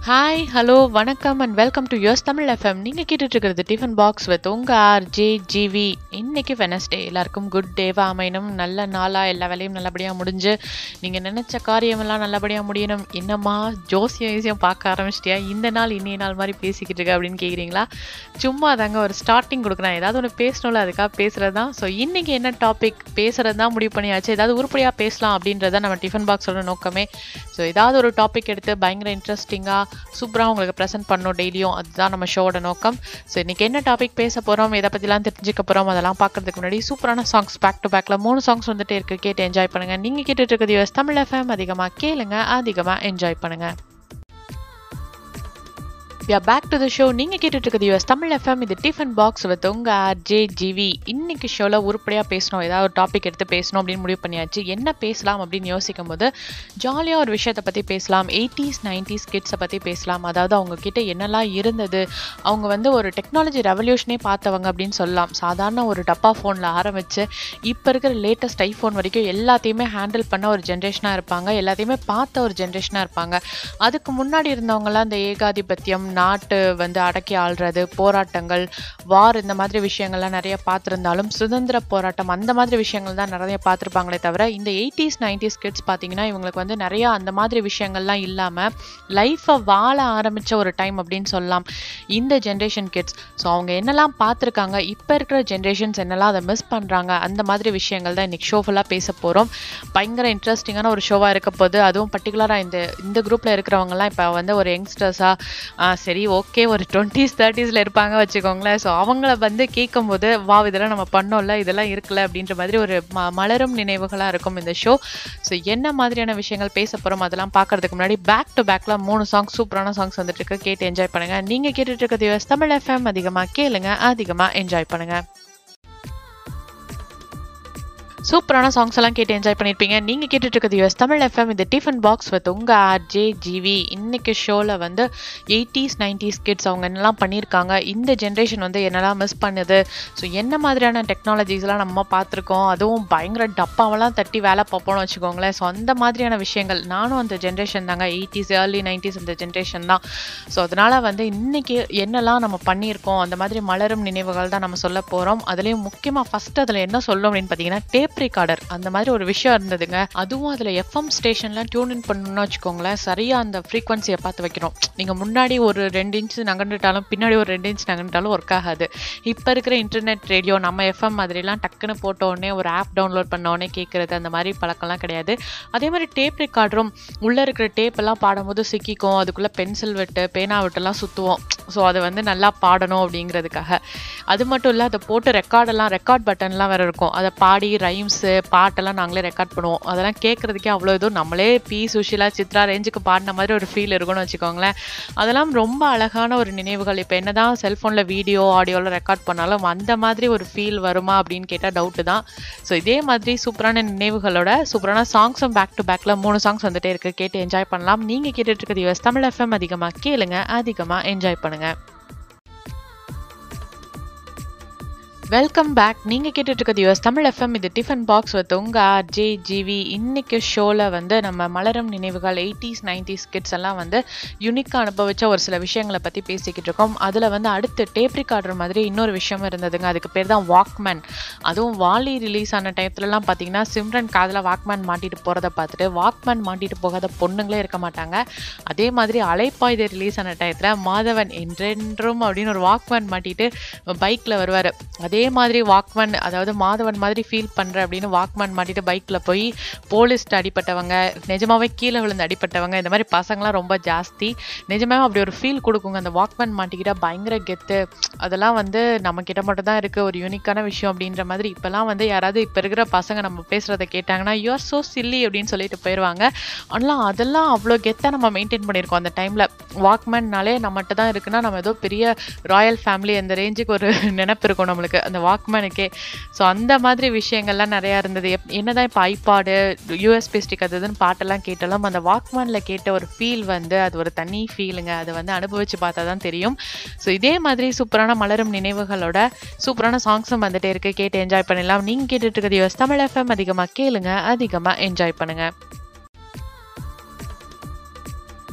hi hello வணக்கம் and welcome to US Tamil FM நீங்கள் கேட்டுட்டு இருக்கிறது டிஃபன் பாக்ஸ் வித் உங்கள் ஆர் ஜே ஜிவி இன்னைக்கு வெனஸ்டே எல்லாருக்கும் குட் டேவா அமையணும் நல்ல நாளாக எல்லா வேலையும் நல்லபடியாக முடிஞ்சு நீங்கள் நினச்ச காரியமெல்லாம் நல்லபடியாக முடியணும் என்னம்மா ஜோசியம் ஈஸியம் பார்க்க ஆரம்பிச்சிட்டியா இந்த நாள் இன்னைய நாள் மாதிரி பேசிக்கிட்டு இருக்க அப்படின்னு கேட்குறீங்களா சும்மா தாங்க ஒரு ஸ்டார்டிங் கொடுக்குறேன் ஏதாவது ஒன்று பேசணும்ல அதுக்காக பேசுகிறது தான் ஸோ இன்றைக்கி என்ன டாபிக் பேசுகிறது தான் முடிவு பண்ணியாச்சு ஏதாவது உருப்படியாக பேசலாம் அப்படின்றத நம்ம டிஃபன் பாக்ஸோட நோக்கமே ஸோ ஏதாவது ஒரு டாபிக் எடுத்து பயங்கர இன்ட்ரெஸ்டிங்காக சூப்பராக உங்களுக்கு ப்ரெசென்ட் பண்ணணும் டெய்லியும் அதுதான் நம்ம ஷோவோட நோக்கம் ஸோ இன்றைக்கி என்ன டாபிக் பேச போகிறோம் எதை பற்றிலாம் தெரிஞ்சுக்க போகிறோம் அதெல்லாம் பார்க்கறதுக்கு முன்னாடி சூப்பரான சாங்ஸ் பேக் டு பேக்கில் மூணு சாங்ஸ் வந்துட்டு இருக்கு கேட்டு என்ஜாய் பண்ணுங்கள் நீங்கள் கேட்டுட்டு இருக்கிறது யூஎஸ் தமிழ் எஃப்எம் அதிகமாக கேளுங்க அதிகமாக என்ஜாய் பண்ணுங்கள் yeah back to the show நீங்கள் கேட்டுட்டு இருக்கிறது யூஎஸ் தமிழ் எஃப்எம் இது டிஃபன் பாக்ஸ் வித் உங்க ஆர்ஜே ஜிவி இன்னைக்கு ஷோவில் உருப்படியாக பேசணும் ஏதாவது ஒரு டாபிக் எடுத்து பேசணும் அப்படின்னு முடிவு பண்ணியாச்சு என்ன பேசலாம் அப்படின்னு யோசிக்கும் போது ஜாலியாக ஒரு விஷயத்தை பற்றி பேசலாம் எயிட்டிஸ் நைன்டிஸ் கிட்ஸை பற்றி பேசலாம் அதாவது அவங்க கிட்ட என்னெல்லாம் இருந்தது அவங்க வந்து ஒரு டெக்னாலஜி ரெவல்யூஷனே பார்த்தவங்க அப்படின்னு சொல்லலாம் சாதாரண ஒரு டப்பா ஃபோனில் ஆரம்பித்து இப்போ இருக்கிற லேட்டஸ்ட் ஐஃபோன் வரைக்கும் எல்லாத்தையுமே ஹேண்டில் பண்ண ஒரு ஜென்ரேஷனாக இருப்பாங்க எல்லாத்தையுமே பார்த்த ஒரு ஜென்ரேஷனாக இருப்பாங்க அதுக்கு முன்னாடி இருந்தவங்கலாம் இந்த ஏகாதிபத்தியம் நாட்டு வந்து அடக்கி ஆள்றது போராட்டங்கள் வார் இந்த மாதிரி விஷயங்கள்லாம் நிறைய பார்த்துருந்தாலும் சுதந்திர போராட்டம் அந்த மாதிரி விஷயங்கள் தான் நிறைய பார்த்துருப்பாங்களே தவிர இந்த எயிட்டிஸ் நைன்டிஸ் கிட்ஸ் பார்த்தீங்கன்னா இவங்களுக்கு வந்து நிறைய அந்த மாதிரி விஷயங்கள்லாம் இல்லாமல் லைஃப்பை வாழ ஆரம்பித்த ஒரு டைம் அப்படின்னு சொல்லலாம் இந்த ஜென்ரேஷன் கிட்ஸ் ஸோ அவங்க என்னெல்லாம் பார்த்துருக்காங்க இப்போ இருக்கிற ஜென்ரேஷன்ஸ் என்னெல்லாம் அதை மிஸ் பண்ணுறாங்க அந்த மாதிரி விஷயங்கள் தான் இன்னைக்கு ஷோ ஃபுல்லாக பேச போகிறோம் பயங்கர இன்ட்ரெஸ்டிங்கான ஒரு ஷோவாக இருக்க போது அதுவும் பர்டிகுலராக இந்த இந்த குரூப்பில் இருக்கிறவங்கலாம் இப்போ வந்து ஒரு யங்ஸ்டர்ஸாக சரி ஓகே ஒரு டுவெண்ட்டீஸ் தேர்ட்டிஸில் இருப்பாங்க வச்சுக்கோங்களேன் ஸோ அவங்கள வந்து கேட்கும்போது வா இதெல்லாம் நம்ம பண்ணோம்ல இதெல்லாம் இருக்குல்ல அப்படின்ற மாதிரி ஒரு ம மலரும் நினைவுகளாக இருக்கும் இந்த ஷோ ஸோ என்ன மாதிரியான விஷயங்கள் பேச போகிறோம் அதெல்லாம் பார்க்கறதுக்கு முன்னாடி பேக் டு பேக்கில் மூணு சாங்ஸ் சூப்பரான சாங்ஸ் வந்துட்டு இருக்கு கேட்டு என்ஜாய் பண்ணுங்கள் நீங்கள் கேட்டுட்டு இருக்கிறது யூஎஸ் தமிழ் எஃப்எம் அதிகமாக கேளுங்க அதிகமாக என்ஜாய் பண்ணுங்கள் சூப்பரான சாங்ஸ் எல்லாம் கேட்டு என்ஜாய் பண்ணியிருப்பீங்க நீங்கள் கேட்டுட்டு இருக்கிறது யூஎஸ் தமிழ் எஃப்எம் இந்த டிஃபன் பாக்ஸ் வித் உங்கள் ஆர்ஜே ஜிவி இன்னைக்கு ஷோவில் வந்து எயிட்டிஸ் நைன்டிஸ் கிட்ஸ் அவங்க என்னெல்லாம் பண்ணியிருக்காங்க இந்த ஜென்ரேஷன் வந்து என்னெல்லாம் மிஸ் பண்ணுது ஸோ என்ன மாதிரியான டெக்னாலஜிஸ்லாம் நம்ம பார்த்துருக்கோம் அதுவும் பயங்கர டப்பாவெல்லாம் தட்டி வேலை பார்ப்போம்னு வச்சுக்கோங்களேன் ஸோ அந்த மாதிரியான விஷயங்கள் நானும் அந்த ஜென்ரேஷன் தாங்க எயிட்டிஸ் ஏர்லி நைன்டிஸ் அந்த ஜென்ரேஷன் தான் ஸோ அதனால் வந்து இன்னைக்கு என்னெல்லாம் நம்ம பண்ணியிருக்கோம் அந்த மாதிரி மலரும் நினைவுகள் தான் நம்ம சொல்ல போகிறோம் அதுலேயும் முக்கியமாக ஃபஸ்ட் அதில் என்ன சொல்லும் அப்படின்னு பார்த்தீங்கன்னா டேப் டேப் ரெக்கார்டர் அந்த மாதிரி ஒரு விஷயம் இருந்ததுங்க அதுவும் அதில் எஃப்எம் ஸ்டேஷன்லாம் டியூன் இன் பண்ணணும்னு வச்சுக்கோங்களேன் சரியாக அந்த ஃப்ரீக்வன்சியை பார்த்து வைக்கணும் நீங்கள் முன்னாடி ஒரு ரெண்டு இன்ச் நகண்டுட்டாலும் பின்னாடி ஒரு ரெண்டு இன்ச் நகண்டுட்டாலும் ஒர்க் ஆகாது இப்போ இருக்கிற இன்டர்நெட் ரேடியோ நம்ம எஃப்எம் மாதிரிலாம் டக்குன்னு போட்ட உடனே ஒரு ஆப் டவுன்லோட் பண்ண உடனே கேட்குறது அந்த மாதிரி பழக்கம்லாம் கிடையாது அதே மாதிரி டேப் ரெக்கார்டரும் உள்ளே இருக்கிற டேப் எல்லாம் பாடும்போது சிக்கிக்கும் அதுக்குள்ளே பென்சில் விட்டு பேனா விட்டுலாம் சுற்றுவோம் ஸோ அதை வந்து நல்லா பாடணும் அப்படிங்கிறதுக்காக அது மட்டும் இல்லை அதை போட்டு ரெக்கார்டெல்லாம் ரெக்கார்ட் பட்டன்லாம் வேறு இருக்கும் அதை பாடி ரைம்ஸு பாட்டெல்லாம் நாங்களே ரெக்கார்ட் பண்ணுவோம் அதெல்லாம் கேட்குறதுக்கே அவ்வளோ இதுவும் நம்மளே பி சுஷிலா சித்ரா ரேஞ்சுக்கு பாடின மாதிரி ஒரு ஃபீல் இருக்கும்னு வச்சுக்கோங்களேன் அதெல்லாம் ரொம்ப அழகான ஒரு நினைவுகள் இப்போ என்ன தான் செல்ஃபோனில் வீடியோ ஆடியோவில் ரெக்கார்ட் பண்ணாலும் அந்த மாதிரி ஒரு ஃபீல் வருமா அப்படின்னு கேட்டால் டவுட்டு தான் ஸோ இதே மாதிரி சூப்பரான நினைவுகளோட சூப்பரான சாங்ஸும் பேக் டு பேக்கில் மூணு சாங்ஸ் வந்துட்டே இருக்குது கேட்டு என்ஜாய் பண்ணலாம் நீங்கள் கேட்டுட்டு இருக்கிறது யூஎஸ் தமிழ் எஃப்எம் அதிகமாக கேளுங்க அதிகமாக என்ஜாய் பண்ணுங்கள் வெல்கம் பேக் நீங்கள் கேட்டுட்டு இருக்கிறது யூஎஸ் தமிழ் எஃப்எம் இது டிஃபன் பாக்ஸ் வித் உங்க ஆர்ஜே ஜிவி இன்னைக்கு ஷோவில் வந்து நம்ம மலரும் நினைவுகள் எயிட்டிஸ் நைன்டிஸ் கிட்ஸ் எல்லாம் வந்து யுனிக்காக அனுபவிச்ச ஒரு சில விஷயங்களை பற்றி பேசிக்கிட்டு இருக்கோம் அதில் வந்து அடுத்து டேப் ரெக்கார்டர் மாதிரி இன்னொரு விஷயம் இருந்ததுங்க அதுக்கு பேர் தான் வாக்மேன் அதுவும் வாலி ரிலீஸ் ஆன டயத்துலலாம் பார்த்தீங்கன்னா சிம்ரன் காதில் வாக்மேன் மாட்டிட்டு போகிறத பார்த்துட்டு வாக்மேன் மாட்டிட்டு போகாத பொண்ணுங்களே இருக்க மாட்டாங்க அதே மாதிரி அலைப்பாய்தை ரிலீஸ் ஆன டயத்தில் மாதவன் என்றென்றும் அப்படின்னு ஒரு வாக்மேன் மாட்டிட்டு பைக்கில் வருவார் அதே அதே மாதிரி வாக்மேன் அதாவது மாதவன் மாதிரி ஃபீல் பண்ணுற அப்படின்னு வாக்மேன் மாட்டிட்டு பைக்கில் போய் போலீஸ்ட்டு அடிப்பட்டவங்க நிஜமாவே கீழே விழுந்து அடிப்பட்டவங்க இந்த மாதிரி பசங்களாம் ரொம்ப ஜாஸ்தி நிஜமாவே அப்படி ஒரு ஃபீல் கொடுக்குங்க அந்த வாக்மேன் மாட்டிக்கிட்டா பயங்கர கெத்து அதெல்லாம் வந்து நம்ம கிட்ட மட்டும் தான் இருக்குது ஒரு யூனிக்கான விஷயம் அப்படின்ற மாதிரி இப்போலாம் வந்து யாராவது இப்போ இருக்கிற பசங்க நம்ம பேசுகிறத கேட்டாங்கன்னா யூ ஆர் ஸோ சில்லி அப்படின்னு சொல்லிட்டு போயிடுவாங்க ஆனால் அதெல்லாம் அவ்வளோ கெத்தாக நம்ம மெயின்டைன் பண்ணியிருக்கோம் அந்த டைமில் வாக்மேன்னாலே நம்மகிட்ட தான் இருக்குன்னா நம்ம ஏதோ பெரிய ராயல் ஃபேமிலி அந்த ரேஞ்சுக்கு ஒரு நினப்பு இருக்கும் நம்மளுக்கு அந்த வாக்மேனுக்கே ஸோ அந்த மாதிரி விஷயங்கள்லாம் நிறையா இருந்தது எப் என்னதான் இப்போ ஐபாடு யூஎஸ்பி ஸ்டிக் அது இதுன்னு பாட்டெல்லாம் கேட்டாலும் அந்த வாக்மேனில் கேட்ட ஒரு ஃபீல் வந்து அது ஒரு தனி ஃபீலுங்க அதை வந்து அனுபவித்து பார்த்தா தான் தெரியும் ஸோ இதே மாதிரி சூப்பரான மலரும் நினைவுகளோட சூப்பரான சாங்ஸும் வந்துட்டே இருக்கு கேட்டு என்ஜாய் பண்ணலாம் நீங்கள் கேட்டுட்டு இருக்கிறது யூஎஸ் தமிழ் எஃப்எம் அதிகமாக கேளுங்க அதிகமாக என்ஜாய் பண்ணுங்கள்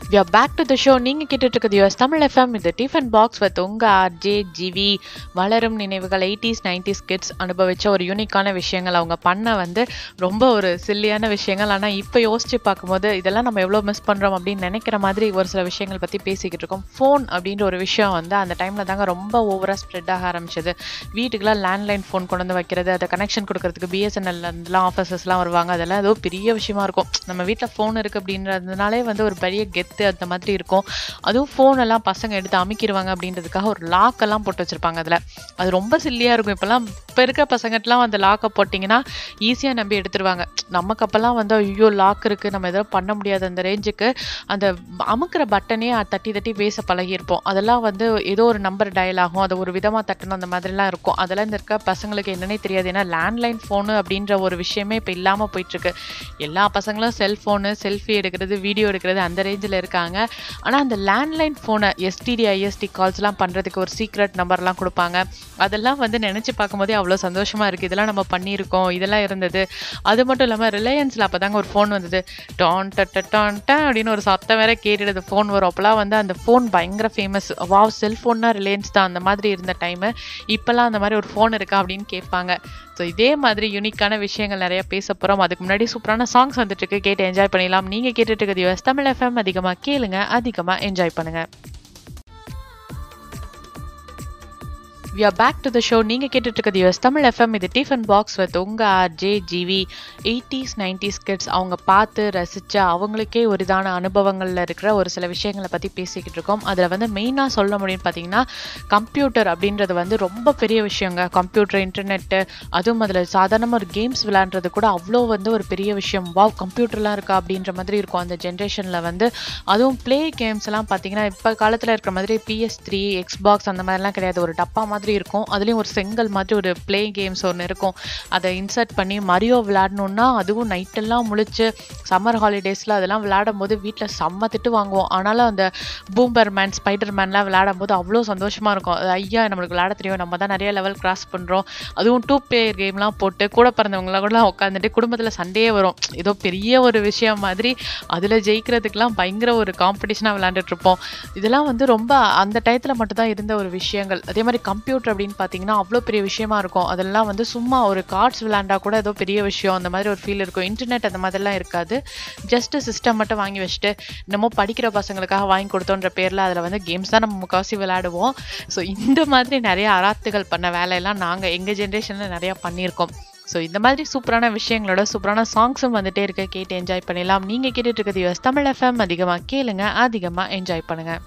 we are back to the show நீங்கள் கேட்டுட்டு இருக்கிறது யூஎஸ் தமிழ் எஃப்எம் இது டிஃபன் பாக்ஸ் வித் உங்கள் ஆர்ஜே ஜிவி வளரும் நினைவுகள் எயிட்டிஸ் நைன்டிஸ் கிட்ஸ் அனுபவிச்ச ஒரு யூனிக்கான விஷயங்கள் அவங்க பண்ண வந்து ரொம்ப ஒரு சில்லியான விஷயங்கள் ஆனால் இப்போ யோசிச்சு பார்க்கும்போது இதெல்லாம் நம்ம எவ்வளோ மிஸ் பண்ணுறோம் அப்படின்னு நினைக்கிற மாதிரி ஒரு சில விஷயங்கள் பற்றி பேசிக்கிட்டு இருக்கோம் ஃபோன் அப்படின்ற ஒரு விஷயம் வந்து அந்த டைமில் தாங்க ரொம்ப ஓவராக ஸ்ப்ரெட் ஆக ஆரம்பிச்சது வீட்டுக்கெல்லாம் லேண்ட்லைன் ஃபோன் கொண்டு வந்து வைக்கிறது அதை கனெக்ஷன் கொடுக்கறதுக்கு பிஎஸ்என்எல்லாம் ஆஃபீஸர்ஸ்லாம் வருவாங்க அதெல்லாம் ஏதோ பெரிய விஷயமா இருக்கும் நம்ம வீட்டில் ஃபோன் இருக்குது அப்படின்றதுனாலே வந்து ஒரு பெரிய கெத்து அந்த மாதிரி இருக்கும் அதுவும் ஃபோன் எல்லாம் பசங்க எடுத்து அமைக்கிடுவாங்க அப்படின்றதுக்காக ஒரு லாக் எல்லாம் போட்டு வச்சிருப்பாங்க அதில் அது ரொம்ப சில்லியாக இருக்கும் இப்போல்லாம் இப்போ இருக்க பசங்கட்டெலாம் அந்த லாக்கை போட்டிங்கன்னா ஈஸியாக நம்பி எடுத்துருவாங்க நமக்கு அப்போல்லாம் வந்து ஐயோ லாக் இருக்குது நம்ம எதாவது பண்ண முடியாது அந்த ரேஞ்சுக்கு அந்த அமுக்கிற பட்டனே தட்டி தட்டி பேச பழகியிருப்போம் அதெல்லாம் வந்து ஏதோ ஒரு நம்பர் டயல் ஆகும் அதை ஒரு விதமாக தட்டணும் அந்த மாதிரிலாம் இருக்கும் அதெல்லாம் இந்த இருக்க பசங்களுக்கு என்னன்னே தெரியாது ஏன்னா லேண்ட்லைன் ஃபோனு அப்படின்ற ஒரு விஷயமே இப்போ இல்லாமல் போயிட்டுருக்கு எல்லா பசங்களும் செல்ஃபோனு செல்ஃபி எடுக்கிறது வீடியோ எடுக்கிறது அந்த ரேஞ்சில் இருக்காங்க ஆனால் அந்த லேண்ட்லைன் ஃபோனை எஸ்டிடி ஐஎஸ்டி கால்ஸ்லாம் பண்ணுறதுக்கு ஒரு சீக்ரெட் நம்பர்லாம் கொடுப்பாங்க அதெல்லாம் வந்து நினச்சி பார்க்கும்போதே அவ்வளோ சந்தோஷமாக இருக்குது இதெல்லாம் நம்ம பண்ணியிருக்கோம் இதெல்லாம் இருந்தது அது மட்டும் இல்லாமல் ரிலையன்ஸில் அப்போ தாங்க ஒரு ஃபோன் வந்தது டான் டட்ட டான் டன் அப்படின்னு ஒரு சத்தம் வேற கேட்டுடுது ஃபோன் வரும் அப்போலாம் வந்து அந்த ஃபோன் பயங்கர ஃபேமஸ் வாவ் செல்ஃபோன்னா ரிலையன்ஸ் தான் அந்த மாதிரி இருந்த டைமு இப்போல்லாம் அந்த மாதிரி ஒரு ஃபோன் இருக்கா அப்படின்னு கேட்பாங்க ஸோ இதே மாதிரி யூனிக்கான விஷயங்கள் நிறைய பேச போகிறோம் அதுக்கு முன்னாடி சூப்பரான சாங்ஸ் வந்துட்டு இருக்கு கேட்டு என்ஜாய் பண்ணிடலாம் நீங்கள் கேட்டுட்டு இருக்கிறது யூஎஸ் தமிழ் எஃப்எம் அதிகமாக கேளுங்க அதிகமாக என்ஜாய் பண்ணுங்க we are back to the show நீங்கள் கேட்டுட்டு இருக்கிறது யூஎஸ் தமிழ் எஃப்எம் இது டிஃபன் பாக்ஸ் வித் உங்கள் RJ GV eighties nineties kids அவங்க பார்த்து ரசித்த அவங்களுக்கே ஒரு இதான அனுபவங்களில் இருக்கிற ஒரு சில விஷயங்களை பற்றி பேசிக்கிட்டு இருக்கோம் அதில் வந்து மெயினாக சொல்ல முடியும்னு பார்த்தீங்கன்னா கம்ப்யூட்டர் அப்படின்றது வந்து ரொம்ப பெரிய விஷயங்க கம்ப்யூட்டர் இன்டர்நெட்டு அதுவும் அதில் சாதாரணமாக ஒரு கேம்ஸ் விளையாடுறது கூட அவ்வளோ வந்து ஒரு பெரிய விஷயம் வாவ் கம்ப்யூட்டர்லாம் இருக்கா அப்படின்ற மாதிரி இருக்கும் அந்த ஜென்ரேஷனில் வந்து அதுவும் ப்ளே கேம்ஸ் எல்லாம் பார்த்தீங்கன்னா இப்போ காலத்தில் இருக்கிற மாதிரி பிஎஸ் த்ரீ எக்ஸ்பாக்ஸ் அந்த மாதிரிலாம் கிடையாது ஒரு டப்பா மாதிரி மாதிரி இருக்கும் அதுலேயும் ஒரு செங்கல் மாதிரி ஒரு ப்ளே கேம்ஸ் ஒன்று இருக்கும் அதை இன்சர்ட் பண்ணி மரியோ விளையாடணுன்னா அதுவும் நைட்டெல்லாம் முழிச்சு சம்மர் ஹாலிடேஸில் அதெல்லாம் விளையாடும் போது வீட்டில் செம்ம திட்டு வாங்குவோம் ஆனாலும் அந்த பூம்பர் மேன் ஸ்பைடர் மேன்லாம் விளையாடும் போது அவ்வளோ சந்தோஷமாக இருக்கும் அது ஐயா நம்மளுக்கு விளையாட தெரியும் நம்ம தான் நிறைய லெவல் கிராஸ் பண்ணுறோம் அதுவும் டூ பிளேயர் கேம்லாம் போட்டு கூட பிறந்தவங்களாம் கூட உட்காந்துட்டு குடும்பத்தில் சண்டையே வரும் ஏதோ பெரிய ஒரு விஷயம் மாதிரி அதில் ஜெயிக்கிறதுக்கெலாம் பயங்கர ஒரு காம்படிஷனாக விளையாண்டுட்டு இருப்போம் இதெல்லாம் வந்து ரொம்ப அந்த டயத்தில் மட்டும்தான் இருந்த ஒரு விஷயங்கள் அதே மாதிரி கம்ப்யூட்டர் கம்ப்யூட்டர் அப்படின்னு பார்த்தீங்கன்னா அவ்வளோ பெரிய விஷயமா இருக்கும் அதெல்லாம் வந்து சும்மா ஒரு கார்ட்ஸ் விளையாண்டா கூட ஏதோ பெரிய விஷயம் அந்த மாதிரி ஒரு ஃபீல் இருக்கும் இன்டர்நெட் அந்த மாதிரிலாம் இருக்காது ஜஸ்ட் சிஸ்டம் மட்டும் வாங்கி வச்சுட்டு நம்ம படிக்கிற பசங்களுக்காக வாங்கி கொடுத்தோன்ற பேரில் அதில் வந்து கேம்ஸ் தான் நம்ம முக்கால்வாசி விளையாடுவோம் ஸோ இந்த மாதிரி நிறைய அராத்துகள் பண்ண வேலையெல்லாம் நாங்கள் எங்கள் ஜென்ரேஷனில் நிறையா பண்ணியிருக்கோம் ஸோ இந்த மாதிரி சூப்பரான விஷயங்களோட சூப்பரான சாங்ஸும் வந்துட்டே இருக்க கேட்டு என்ஜாய் பண்ணிடலாம் நீங்கள் கேட்டுட்டு இருக்கிறது யூஎஸ் தமிழ் எஃப்எம் அதிகமாக கேளுங்க அதிகமாக என்ஜாய் பண்ணுங்கள்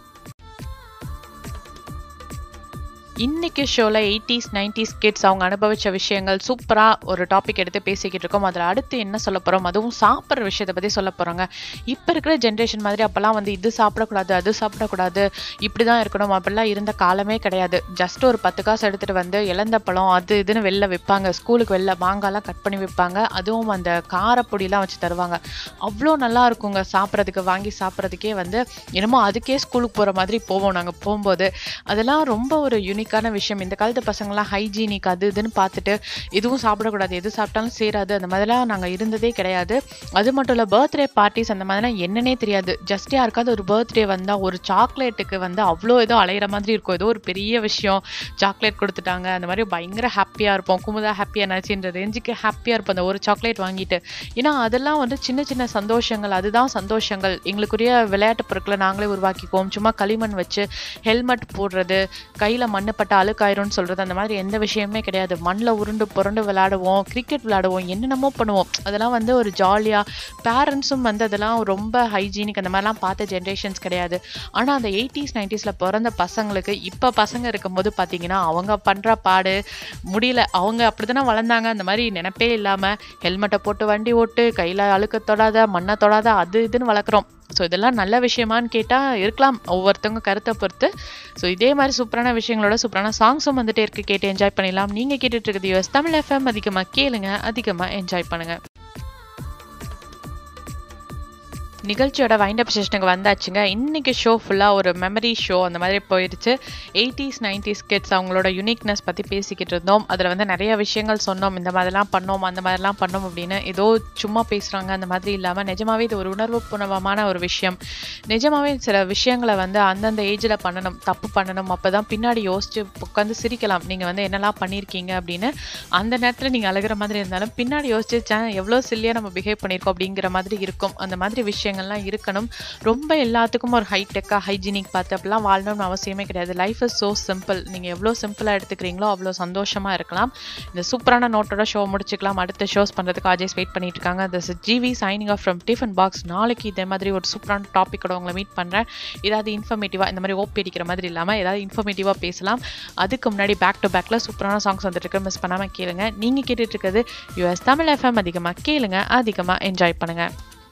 இன்னைக்கு ஷோவில் எயிட்டிஸ் நைன்டிஸ் கிட்ஸ் அவங்க அனுபவிச்ச விஷயங்கள் சூப்பராக ஒரு டாபிக் எடுத்து பேசிக்கிட்டு இருக்கோம் அதில் அடுத்து என்ன சொல்ல போகிறோம் அதுவும் சாப்பிட்ற விஷயத்தை பற்றி சொல்ல போகிறாங்க இப்போ இருக்கிற ஜென்ரேஷன் மாதிரி அப்போல்லாம் வந்து இது சாப்பிடக்கூடாது அது சாப்பிடக்கூடாது இப்படி தான் இருக்கணும் அப்படிலாம் இருந்த காலமே கிடையாது ஜஸ்ட் ஒரு பத்து காசு எடுத்துகிட்டு வந்து இழந்த பழம் அது இதுன்னு வெளில விற்பாங்க ஸ்கூலுக்கு வெளில மாங்காலாம் கட் பண்ணி விற்பாங்க அதுவும் அந்த காரப்பொடிலாம் வச்சு தருவாங்க அவ்வளோ நல்லா இருக்குங்க சாப்பிட்றதுக்கு வாங்கி சாப்பிட்றதுக்கே வந்து என்னமோ அதுக்கே ஸ்கூலுக்கு போகிற மாதிரி போவோம் நாங்கள் போகும்போது அதெல்லாம் ரொம்ப ஒரு யூனிக் யூனிக்கான விஷயம் இந்த காலத்து பசங்களாம் ஹைஜீனிக் அது இதுன்னு பார்த்துட்டு எதுவும் சாப்பிடக்கூடாது எது சாப்பிட்டாலும் சேராது அந்த மாதிரிலாம் நாங்கள் இருந்ததே கிடையாது அது மட்டும் இல்லை பர்த்டே பார்ட்டிஸ் அந்த மாதிரிலாம் என்னன்னே தெரியாது ஜஸ்ட் யாருக்காவது ஒரு பர்த்டே வந்தால் ஒரு சாக்லேட்டுக்கு வந்து அவ்வளோ ஏதோ அலையிற மாதிரி இருக்கும் ஏதோ ஒரு பெரிய விஷயம் சாக்லேட் கொடுத்துட்டாங்க அந்த மாதிரி பயங்கர ஹாப்பியாக இருப்போம் குமுதா ஹாப்பியாக நினச்சின்ற ரேஞ்சுக்கு ஹாப்பியாக இருப்போம் அந்த ஒரு சாக்லேட் வாங்கிட்டு ஏன்னா அதெல்லாம் வந்து சின்ன சின்ன சந்தோஷங்கள் அதுதான் சந்தோஷங்கள் எங்களுக்குரிய விளையாட்டு பொருட்களை நாங்களே உருவாக்கிக்குவோம் சும்மா களிமண் வச்சு ஹெல்மெட் போடுறது கையில் மண் பட்ட அழுக்காயிரும்னு சொல்கிறது அந்த மாதிரி எந்த விஷயமே கிடையாது மண்ணில் உருண்டு புரண்டு விளையாடுவோம் கிரிக்கெட் விளையாடுவோம் என்னென்னமோ பண்ணுவோம் அதெல்லாம் வந்து ஒரு ஜாலியாக பேரண்ட்ஸும் வந்து அதெல்லாம் ரொம்ப ஹைஜீனிக் அந்த மாதிரிலாம் பார்த்த ஜென்ரேஷன்ஸ் கிடையாது ஆனால் அந்த எயிட்டிஸ் நைன்டிஸில் பிறந்த பசங்களுக்கு இப்போ பசங்க இருக்கும்போது பார்த்தீங்கன்னா அவங்க பண்ணுற பாடு முடியல அவங்க அப்படி தானே வளர்ந்தாங்க அந்த மாதிரி நினைப்பே இல்லாமல் ஹெல்மெட்டை போட்டு வண்டி ஓட்டு கையில் அழுக்க தொடாத மண்ணை தொடாத அது இதுன்னு வளர்க்குறோம் ஸோ இதெல்லாம் நல்ல விஷயமான்னு கேட்டால் இருக்கலாம் ஒவ்வொருத்தவங்க கருத்தை பொறுத்து ஸோ இதே மாதிரி சூப்பரான விஷயங்களோட சூப்பரான சாங்ஸும் வந்துட்டே இருக்கு கேட்டு என்ஜாய் பண்ணிடலாம் நீங்கள் கேட்டுட்டு இருக்கிறது யூஎஸ் தமிழ் எஃப்எம் அதிகமாக கேளுங்க அதிகமாக என்ஜாய் பண்ணுங்க நிகழ்ச்சியோட வைண்டப் செஷனுக்கு வந்தாச்சுங்க இன்னைக்கு ஷோ ஃபுல்லாக ஒரு மெமரி ஷோ அந்த மாதிரி போயிடுச்சு எயிட்டிஸ் நைன்டிஸ் கிட்ஸ் அவங்களோட யூனிக்னஸ் பற்றி பேசிக்கிட்டு இருந்தோம் அதில் வந்து நிறைய விஷயங்கள் சொன்னோம் இந்த மாதிரிலாம் பண்ணோம் அந்த மாதிரிலாம் பண்ணோம் அப்படின்னு ஏதோ சும்மா பேசுகிறாங்க அந்த மாதிரி இல்லாமல் நிஜமாவே இது ஒரு உணர்வு பூர்வமான ஒரு விஷயம் நிஜமாவே சில விஷயங்களை வந்து அந்தந்த ஏஜில் பண்ணணும் தப்பு பண்ணணும் அப்போ தான் பின்னாடி யோசிச்சு உட்காந்து சிரிக்கலாம் நீங்கள் வந்து என்னெல்லாம் பண்ணியிருக்கீங்க அப்படின்னு அந்த நேரத்தில் நீங்கள் அழுகிற மாதிரி இருந்தாலும் பின்னாடி யோசிச்சு "ச்சே, எவ்வளோ சில்லியாக நம்ம பிஹேவ் பண்ணியிருக்கோம் அப்படிங்கிற மாதிரி இருக்கும் அந்த மாதிரி விஷயங்கள்லாம் இருக்கணும் ரொம்ப எல்லாத்துக்கும் ஒரு ஹைடெக்காக ஹைஜீனிக் பார்த்து அப்படிலாம் வாழணும்னு அவசியமே கிடையாது லைஃப் இஸ் ஸோ சிம்பிள் நீங்கள் எவ்வளோ சிம்பிளாக எடுத்துக்கிறீங்களோ அவ்வளோ சந்தோஷமாக இருக்கலாம் இந்த சூப்பரான நோட்டோட ஷோ முடிச்சுக்கலாம் அடுத்த ஷோஸ் பண்ணுறதுக்கு அஜய்ஸ் வெயிட் பண்ணிட்டு இருக்காங்க this GV signing off from tiffin box நாளைக்கு இதே மாதிரி ஒரு சூப்பரான டாப்பிக்கோட உங்களை மீட் பண்ணுறேன் ஏதாவது இன்ஃபர்மேட்டிவாக இந்த மாதிரி ஓப்பி அடிக்கிற மாதிரி இல்லாமல் ஏதாவது இன்ஃபர்மேட்டிவாக பேசலாம் அதுக்கு முன்னாடி பேக் டு பேக்கில் சூப்பரான சாங்ஸ் வந்துட்டு இருக்கு மிஸ் பண்ணாமல் கேளுங்க நீங்கள் கேட்டுட்டு இருக்கிறது யூஎஸ் தமிழ் எஃப்எம் அதிகமாக கேளுங்க அதிகமாக என்ஜாய் பண்ணுங்கள்